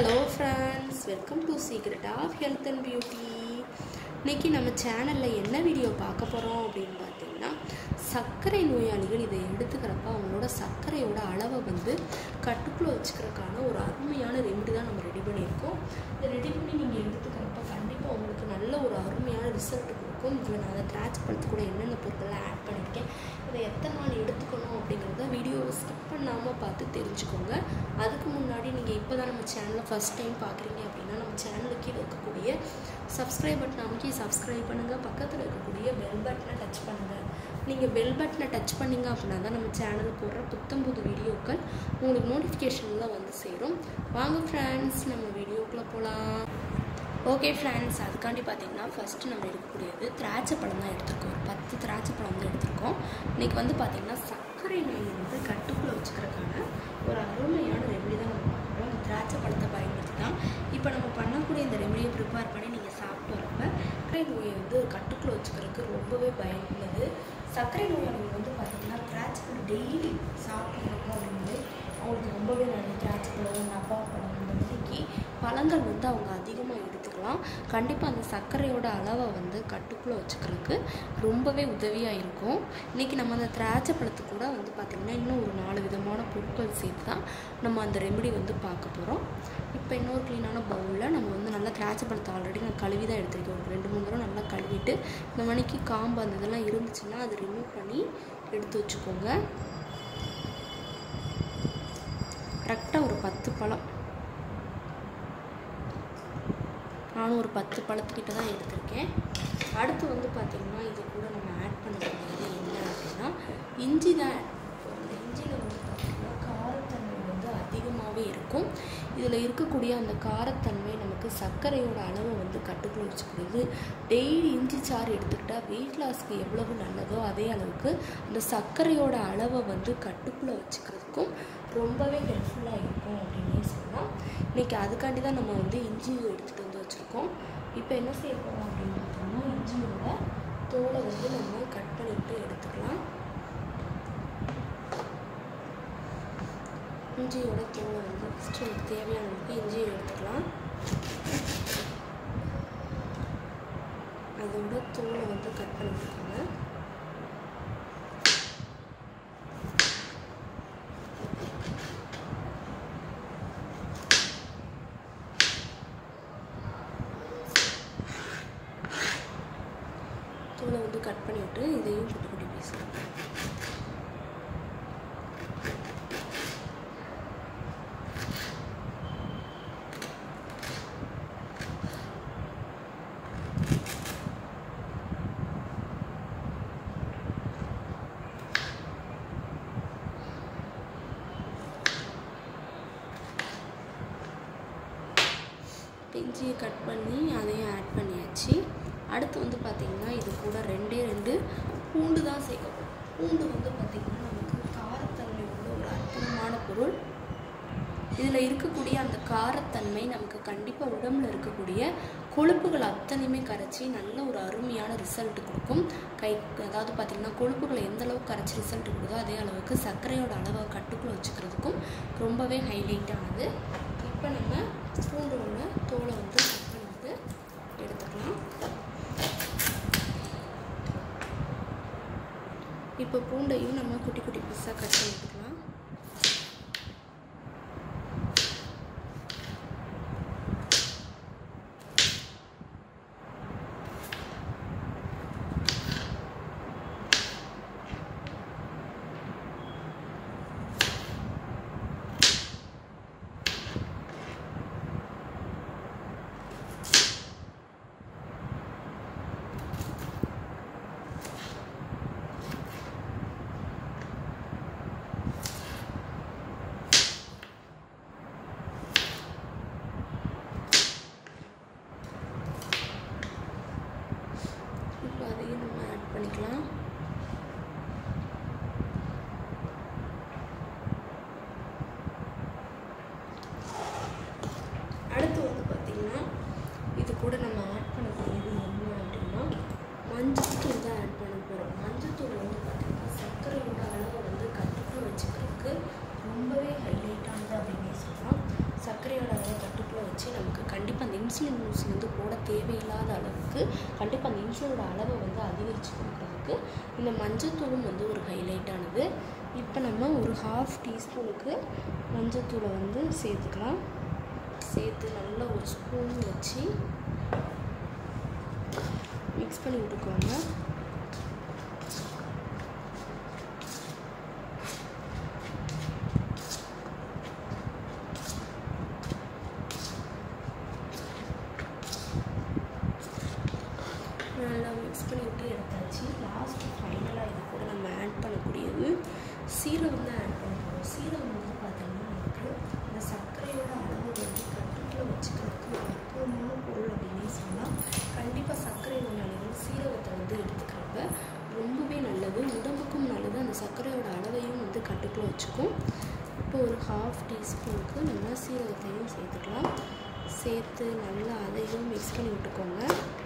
hello friends welcome to secret of health and beauty இன்னைக்கு நம்ம சேனலில் என்ன வீடியோ பார்க்க போகிறோம் அப்படின்னு பார்த்தீங்கன்னா சர்க்கரை நோயாளிகள் இதை எடுத்துக்கிறப்ப அவங்களோட சர்க்கரையோட அளவை வந்து கட்டுக்குள்ளே வச்சுக்கிறதுக்கான ஒரு அருமையான ரெமெடி தான் நம்ம ரெடி பண்ணியிருக்கோம் இதை ரெடி பண்ணி நீங்கள் எடுத்துக்கிறப்ப கண்டிப்பாக உங்களுக்கு நல்ல ஒரு அருமையான ரிசல்ட் கொடுக்கும் இதில் நான் அதை ட்ராச் பண்ணுறது கூட என்னென்ன பொருட்கள்லாம் ஆட் பண்ணியிருக்கேன் இதை எத்தனை நாள் எடுத்துக்கணும் அப்படிங்கிறத வீடியோவை ஸ்கிப் பண்ணாமல் பார்த்து தெரிஞ்சுக்கோங்க அதுக்கு முன்னாடி நீங்கள் இப்போ தான் நம்ம சேனலை ஃபஸ்ட் டைம் பார்க்குறீங்க அப்படின்னா நம்ம சேனலுக்கு கீழே இருக்கக்கூடிய சப்ஸ்கிரைப் பட்டன் அமைக்கி சப்ஸ்கிரைப் பண்ணுங்கள் பக்கத்தில் இருக்கக்கூடிய பெல் பட்டனை டச் பண்ணுங்கள் நீங்கள் பெல் பட்டனை டச் பண்ணீங்க அப்படின்னா தான் நம்ம சேனல் போடுற புத்தம் புது வீடியோக்கள் உங்களுக்கு நோட்டிஃபிகேஷனில் வந்து சேரும் வாங்க ஃப்ரெண்ட்ஸ் நம்ம வீடியோக்குள்ளே போகலாம் ஓகே ஃப்ரெண்ட்ஸ் அதுக்காண்டி பார்த்தீங்கன்னா ஃபஸ்ட்டு நம்ம எடுக்கக்கூடியது திராட்சை பழம் தான் எடுத்திருக்கோம் ஒரு பத்து திராட்சை பழம் வந்து எடுத்திருக்கோம் இன்றைக்கி வந்து பார்த்திங்கன்னா சர்க்கரை நோய் வந்து கட்டுக்குள்ளே வச்சுக்கிறதுக்கான ஒரு அருமையான ரெமெடி தான் நம்ம பார்க்குறோம் இந்த திராட்சை பழத்தை பயன்படுத்தி தான் இப்போ நம்ம பண்ணக்கூடிய இந்த ரெமெடியை ப்ரிப்பேர் பண்ணி நீங்கள் சாப்பிட்டு வரப்ப சர்க்கரை நோயை வந்து கட்டுக்குள்ளே வச்சுக்கிறதுக்கு ரொம்பவே பயனுள்ளது சர்க்கரை நோயாளிகள் வந்து பார்த்திங்கன்னா திராட்சை பழம் டெய்லி சாப்பிட்றப்போ அப்படிங்கும்போது அவங்களுக்கு ரொம்பவே நல்ல திராட்சை பழம் நப்பா பழம் இந்த மாதிரிக்கு பழங்கள் வந்து அவங்க அதிகமாக எடுத்துக்கலாம் கண்டிப்பாக அந்த சர்க்கரையோட அளவை வந்து கட்டுக்குள்ளே வச்சுக்கிறதுக்கு ரொம்பவே உதவியாக இருக்கும் இன்றைக்கி நம்ம அந்த திராட்சை பழத்து கூட வந்து பார்த்திங்கன்னா இன்னும் ஒரு நாலு விதமான பொருட்கள் சேர்த்து தான் நம்ம அந்த ரெமெடி வந்து பார்க்க போகிறோம் இப்போ இன்னொரு க்ளீனான பவுலில் நம்ம வந்து நல்லா திராட்சை பழத்தை ஆல்ரெடி நான் கழுவி தான் எடுத்திருக்கேன் ஒரு ரெண்டு மூணு தடவை நல்லா கழுவிட்டு இந்த மணிக்கு காம்பு அந்த இதெல்லாம் இருந்துச்சுன்னா அதை ரிமூவ் பண்ணி எடுத்து வச்சுக்கோங்க கரெக்டாக ஒரு பத்து பழம் நானும் ஒரு பத்து பழத்துக்கிட்ட தான் எடுத்திருக்கேன் அடுத்து வந்து பார்த்திங்கன்னா இது கூட நம்ம ஆட் பண்ணக்கூடியது என்ன அப்படின்னா இஞ்சி தான் ஆட் பண்ணுவோம் இந்த இஞ்சியில் வந்து பார்த்திங்கன்னா காரத்தன்மை வந்து அதிகமாகவே இருக்கும் இதில் இருக்கக்கூடிய அந்த காரத்தன்மை நமக்கு சர்க்கரையோட அளவை வந்து கட்டுக்குள்ள வச்சுக்கூடியது டெய்லி இஞ்சி சாறு எடுத்துக்கிட்டால் வெயிட் லாஸ்க்கு எவ்வளவு நல்லதோ அதே அளவுக்கு அந்த சர்க்கரையோட அளவை வந்து கட்டுக்குள்ளே வச்சுக்கிறதுக்கும் ரொம்பவே ஹெல்ப்ஃபுல்லாக இருக்கும் அப்படின்னே சொல்லலாம் இன்றைக்கி அதுக்காண்டி தான் நம்ம வந்து இஞ்சி எடுத்துகிட்டு வந்து வச்சுருக்கோம் இப்போ என்ன செய்ய போகிறோம் அப்படின்னு பார்த்தோம்னா இஞ்சியோட தோலை வந்து நம்ம கட் பண்ணிவிட்டு எடுத்துக்கலாம் இஞ்சியோட தோலை வந்து ஃபஸ்ட்டு எனக்கு தேவையான அளவுக்கு இஞ்சியை எடுத்துக்கலாம் அதோட தோலை வந்து கட் பண்ணி விட்டுக்கோங்க தோலை வந்து கட் பண்ணிவிட்டு இதையும் குட்டி குட்டி பீஸ் இஞ்சியை கட் பண்ணி அதையும் ஆட் பண்ணியாச்சு அடுத்து வந்து பார்த்திங்கன்னா இது கூட ரெண்டே ரெண்டு பூண்டு தான் சேர்க்கணும் பூண்டு வந்து பார்த்திங்கன்னா நமக்கு காரத்தன்மை உள்ள ஒரு அற்புதமான பொருள் இதில் இருக்கக்கூடிய அந்த காரத்தன்மை நமக்கு கண்டிப்பாக உடம்புல இருக்கக்கூடிய கொழுப்புகள் அத்தனையுமே கரைச்சி நல்ல ஒரு அருமையான ரிசல்ட் கொடுக்கும் கை அதாவது பார்த்திங்கன்னா கொழுப்புகளை எந்த அளவுக்கு கரைச்சி ரிசல்ட் கொடுக்குதோ அதே அளவுக்கு சர்க்கரையோட அளவை கட்டுக்குள்ளே வச்சுக்கிறதுக்கும் ரொம்பவே ஹைலைட் ஆனது இப்போ நம்ம பூண்டோட தோலை வந்து கட் பண்ணிட்டு எடுத்துக்கலாம் இப்போ பூண்டையும் நம்ம குட்டி குட்டி பீஸாக கட் பண்ணிக்கலாம் வச்சு நமக்கு கண்டிப்பாக அந்த இன்சுலின் ஊசி வந்து போட தேவையில்லாத அளவுக்கு கண்டிப்பாக அந்த இன்சுலினோட அளவை வந்து அதிகரித்து கொடுக்குறதுக்கு இந்த மஞ்சத்தூளும் வந்து ஒரு ஹைலைட்டானது இப்போ நம்ம ஒரு ஹாஃப் டீஸ்பூனுக்கு மஞ்சத்தூளை வந்து சேர்த்துக்கலாம் சேர்த்து நல்லா ஒரு ஸ்பூன் வச்சு மிக்ஸ் பண்ணி விட்டுக்கோங்க நல்லா மிக்ஸ் பண்ணி விட்டு எடுத்தாச்சு லாஸ்ட் ஃபைனலாக இது கூட நம்ம ஆட் பண்ணக்கூடியது சீரகம் தான் ஆட் பண்ண போகிறோம் சீரகம் வந்து பார்த்திங்கன்னா நமக்கு இந்த சர்க்கரையோட அளவு வந்து கட்டுக்குள்ள வச்சுக்கிறதுக்கு ஒரு அற்புதமான பொருள் அப்படின்னே சொல்லலாம் கண்டிப்பாக சர்க்கரை நோயாளிகள் சீரகத்தை வந்து எடுத்துக்கிறப்ப ரொம்பவே நல்லது உடம்புக்கும் நல்லது அந்த சர்க்கரையோட அளவையும் வந்து கட்டுக்குள்ள வச்சுக்கும் இப்போ ஒரு ஹாஃப் டீஸ்பூனுக்கு நம்ம சீரகத்தையும் சேர்த்துக்கலாம் சேர்த்து நல்லா அதையும் மிக்ஸ் பண்ணி விட்டுக்கோங்க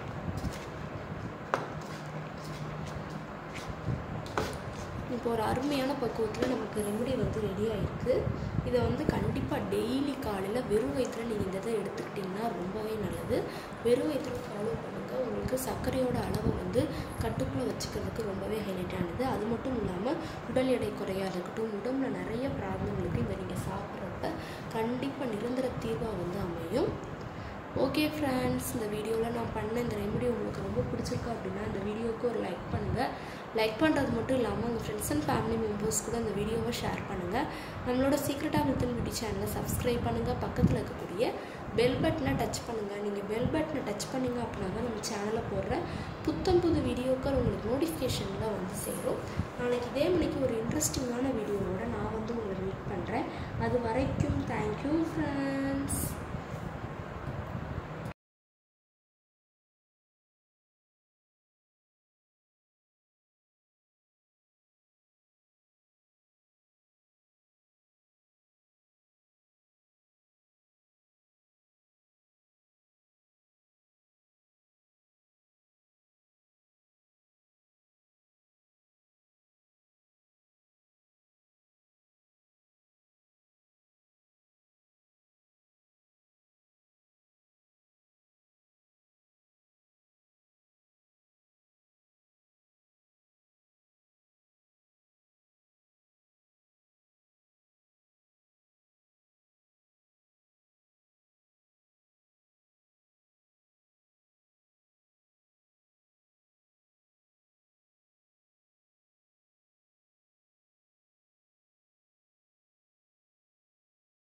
இப்போ ஒரு அருமையான பக்குவத்தில் நமக்கு ரெமடி வந்து ரெடி ஆகிருக்கு இதை வந்து கண்டிப்பாக டெய்லி காலையில் வெறும் வயிற்றில் நீங்கள் இந்த இதை எடுத்துக்கிட்டிங்கன்னா ரொம்பவே நல்லது வெறும் வயிற்றில் ஃபாலோ பண்ணுங்கள் உங்களுக்கு சர்க்கரையோட அளவை வந்து கட்டுக்குள்ளே வச்சுக்கிறதுக்கு ரொம்பவே ஹைலைட்டானது அது மட்டும் இல்லாமல் உடல் எடை குறையாக இருக்கட்டும் உடம்புல நிறைய ப்ராப்ளங்களுக்கு இதை நீங்கள் சாப்பிட்றப்ப கண்டிப்பாக நிரந்தர தீர்வாக வந்து அமையும் ஓகே ஃப்ரெண்ட்ஸ் இந்த வீடியோவில் நான் பண்ண இந்த ரெமெடி உங்களுக்கு ரொம்ப பிடிச்சிருக்கு அப்படின்னா இந்த வீடியோவுக்கு ஒரு லைக் பண்ணுங்கள் லைக் பண்ணுறது மட்டும் இல்லாமல் உங்கள் ஃப்ரெண்ட்ஸ் அண்ட் ஃபேமிலி மெம்பர்ஸ் கூட இந்த வீடியோவை ஷேர் பண்ணுங்கள் நம்மளோட சீக்ரெட்டாக வித்தின் பியூட்டி சேனலை சப்ஸ்கிரைப் பண்ணுங்கள் பக்கத்தில் இருக்கக்கூடிய பெல் பட்டனை டச் பண்ணுங்கள் நீங்கள் பெல் பட்டனை டச் பண்ணிங்க அப்படின்னா தான் நம்ம சேனலில் போடுற புத்தம் புது வீடியோக்கள் உங்களுக்கு நோட்டிஃபிகேஷனில் வந்து சேரும் நாளைக்கு இதே மணிக்கு ஒரு இன்ட்ரெஸ்டிங்கான வீடியோவோட நான் வந்து உங்களை மீட் பண்ணுறேன் அது வரைக்கும் தேங்க்யூ ஃப்ரெண்ட்ஸ்